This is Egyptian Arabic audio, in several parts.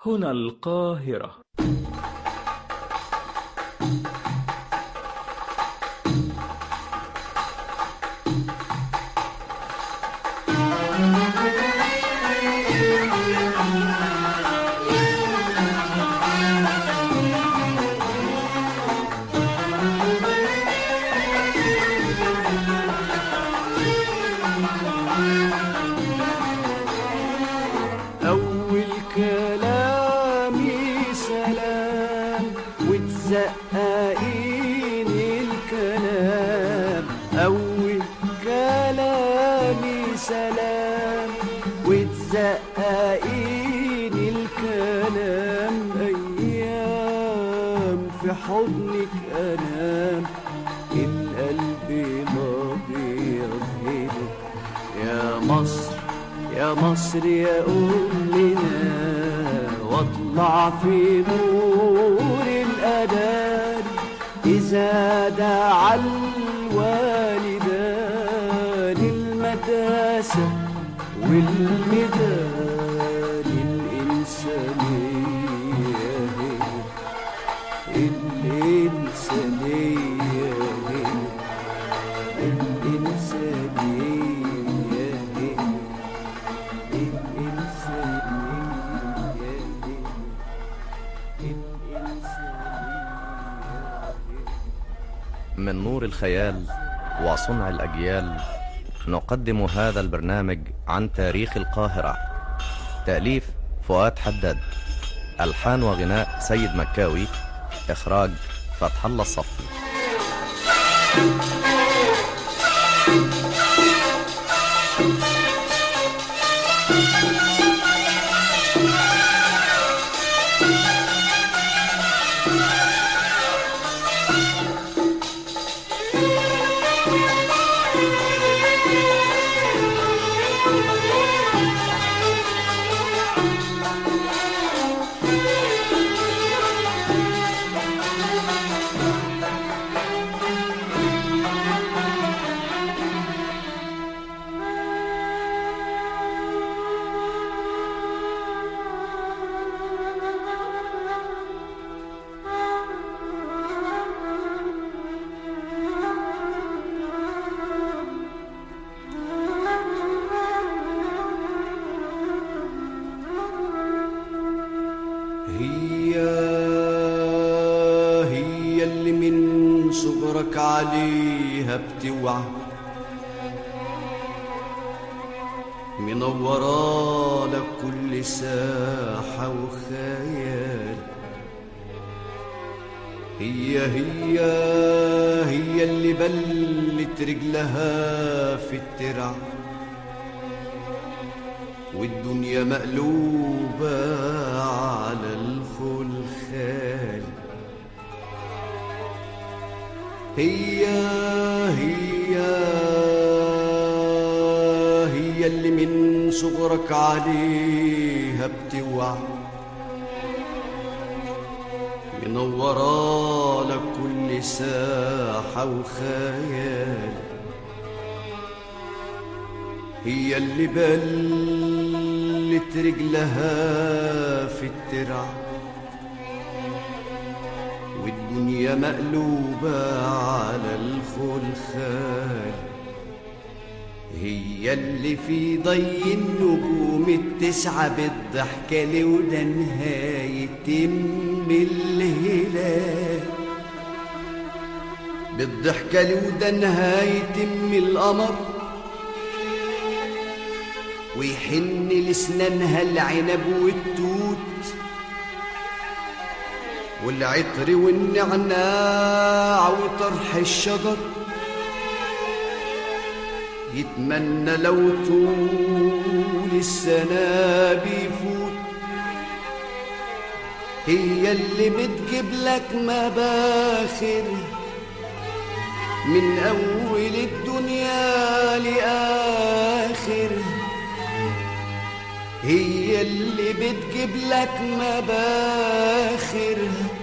هنا القاهرة أول كلامي سلام وتزققين الكلام أول كلامي سلام وتزققين الكلام أيام في حضنك أنام القلب الأبيض هنا يا مصر يا مصر يا أمنا واطلع في نور الأذان إذا دعا الوالدان المدرسة والميدان الإنسانية هي الإنسانية هي الإنسانية هي من نور الخيال وصنع الأجيال نقدم هذا البرنامج عن تاريخ القاهرة تأليف فؤاد حداد ألحان وغناء سيد مكاوي إخراج فتح الله الصفي هي هي اللي من صغرك عليها بتوعى منورة لك كل ساحة وخيال هي هي هي اللي بلت رجلها في الترع والدنيا مقلوبة على الخلخال هي هي هي اللي من صغرك عليها بتوعى منورة لك كل ساحة وخيال هي اللي بلت رجلها في الترع والدنيا مقلوبة على الخلخال هي اللي في ضي النجوم التسعة بالضحكة لولا نهاية تم الهلال بالضحكة لولا نهاية تم القمر ويحن لسنانها العنب والتوت والعطر والنعناع وطرح الشجر يتمنى لو طول السنة بيفوت هي اللي بتجيب لك مباخر من أول الدنيا لآخر هي اللي بتجيب لك مباخر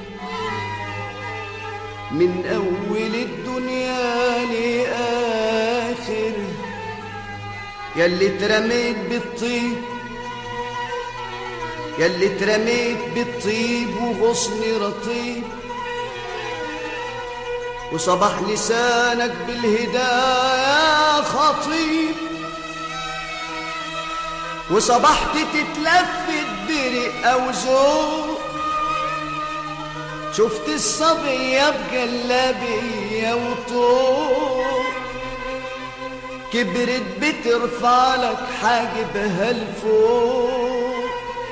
من أول الدنيا لآخر ياللي اترميت بالطين ياللي اترميت بالطيب وغصن رطيب وصبح لسانك بالهدايا خطيب وصبحت تتلفت برق أو ذوق شفت الصبية بجلابية وطوق كبرت بترفع لك حاجبها لفوق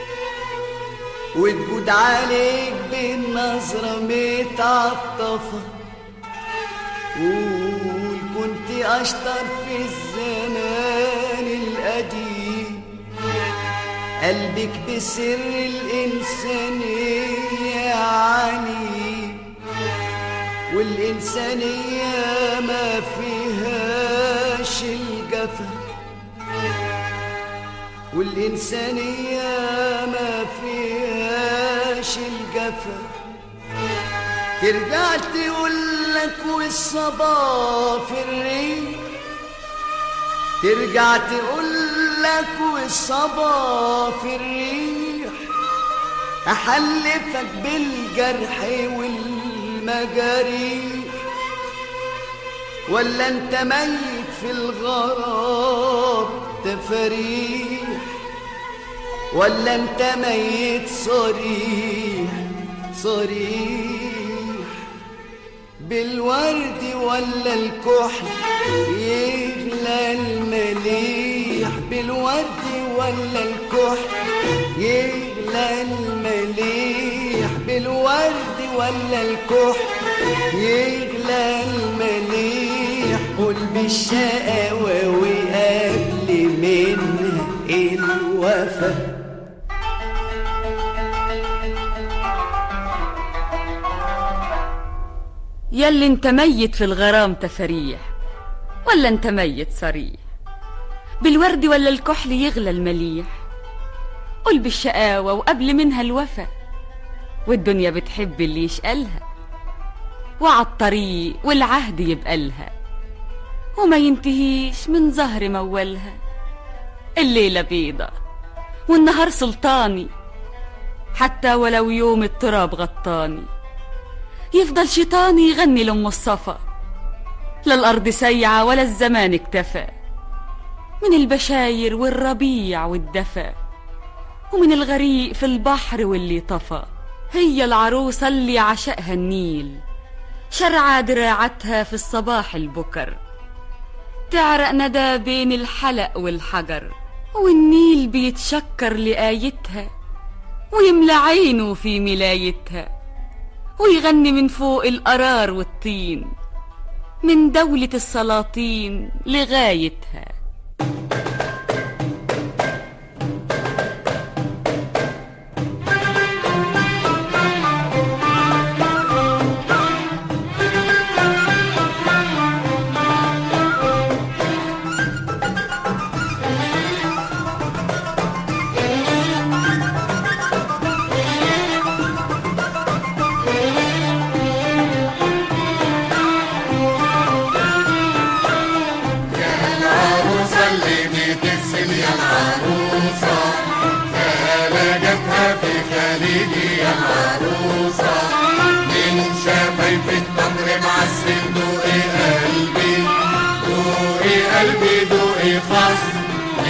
وتجود عليك بالنظرة متعطفة قول كنت أشطر في الزمان القديم قلبك بسر الإنسانية عليم والإنسانية ما فيهاش الجفا والإنسانية ما فيهاش الجفا ترجع تقولك والصبا في الريح ترجع تقولك والصبا في الريح أحلفك بالجرح والمجاريح ولا انت ميت في الغراب تفاريح ولا انت ميت صريح صريح بالورد ولا الكحل يغلى المليح بالورد ولا الكحل يغلى المليح بالورد ولا الكحل يغلى المليح قول بالشقاوة وقبل منها الوفا ياللي انت ميت في الغرام تفريح ولا انت ميت صريح بالورد ولا الكحل يغلى المليح قول بالشقاوة وقبل منها الوفا والدنيا بتحب اللي يشقلها وعالطريق والعهد يبقى لها وما ينتهيش من زهر مولها الليلة بيضة والنهار سلطاني حتى ولو يوم التراب غطاني يفضل شيطاني يغني لأم الصفا لا الأرض سيعة ولا الزمان اكتفى من البشاير والربيع والدفا ومن الغريق في البحر واللي طفى هي العروسة اللي عشقها النيل شرعى دراعتها في الصباح البكر تعرق ندى بين الحلق والحجر والنيل بيتشكر لآيتها ويملى عينه في ملايتها ويغني من فوق القرار والطين من دولة السلاطين لغايتها العروسة اللي بتغسل يا العروسة خلاجتها في خليجي يا العروسة من شفايف التمر معسل دوقي قلبي دوقي قلبي دوقي خص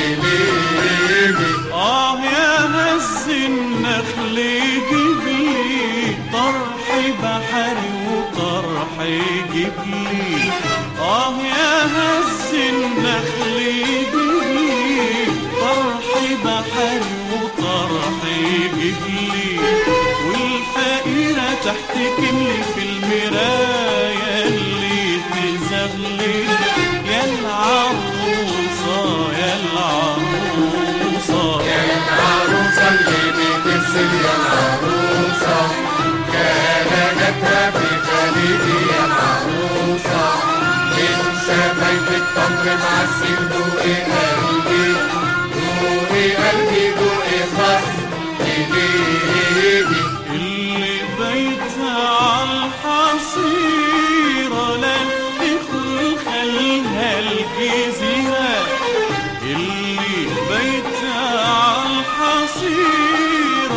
ليلي آه يا هز النخل جبلي طرح بحري وطرح جبلي آه يا هز النخل جبلي طرح بحري وطرح جبلي والفقيرة تحتكم لي في المراية اللي تزغلي يا العروسة يا العروسة العروسة اللي بتغسل يا العروسة خلاجتها في خليجي يا العروسة من شفايف التمر معسل دوقي قلبي دوقي قلبي دوقي خص ايدي اللي بيتها عالحصيرة لا تدخل خلها الجزيرة اللي بيتها عالحصيرة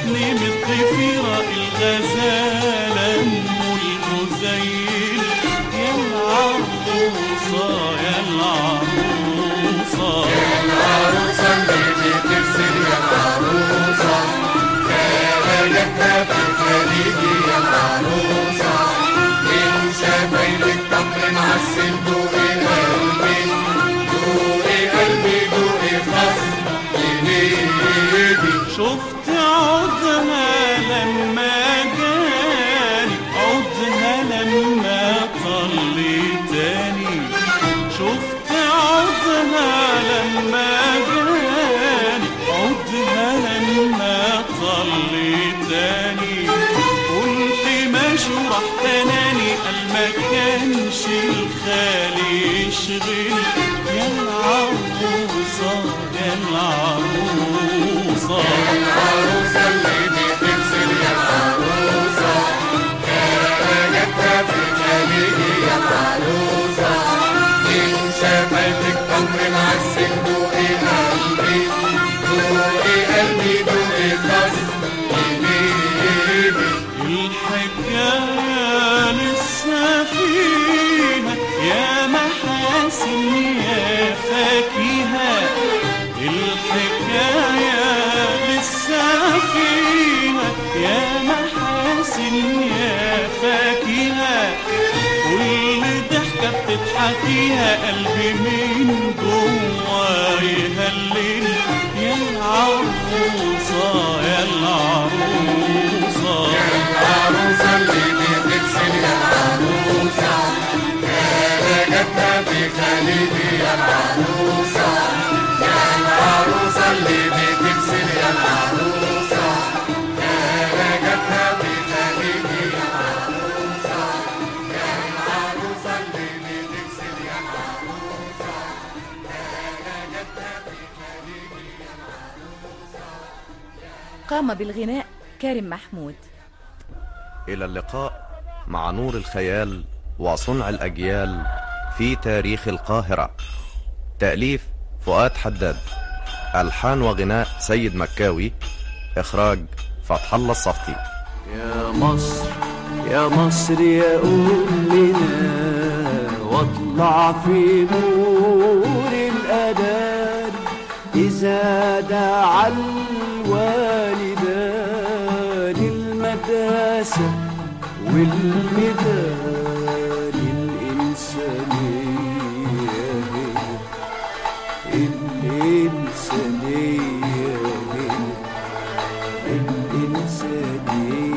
تسلم الضفيرة الغزالة أم المزين يا العروسة يا العروسة العروسة اللي بترسل يا العروسة خرجتها في الخليج يا العروسة من شفايفك تمر معسل دوقي قلبي دوقي قلبي دوقي خصم جنيدي شفت عودها لما جاني عودها لما طلي تاني شفت عودها لما جاني عودها لما طلي تاني كنت ماشي وراح تناني قال ما كانش الخالي يشغل يا العروسة يا العروسة العروسة اللي بترسل يا العروسة خرجتها في الخليج يا العروسة من شفايفك تمر معسل دوقي قلبي دوقي قلبي دوقي خصم جنيدي الحكاية لسه فيها يا محاسن يا فاكهة الحكاية لسه فيها يا محاسن يا فاكهة كل ضحكة بتضحكيها قلبي من جوا يهلل يا العروسة يا العروسة العروسة اللي بتغسل يا العروسة خرجتها في خليجي يا العروسة يا العروسة اللي بتغسل يا العروسة خرجتها في خليجي يا العروسة يا العروسة اللي بتغسل يا العروسة خرجتها في خليجي يا قام بالغناء كارم محمود إلى اللقاء مع نور الخيال وصنع الأجيال في تاريخ القاهرة تأليف فؤاد حداد ألحان وغناء سيد مكاوي إخراج فتح الله الصفتي يا مصر يا مصر يا أمنا واطلع في نور الأذان إذا دعا الوالدان المدرسة والميدان الإنسانية هي الإنسانية هي الإنسانية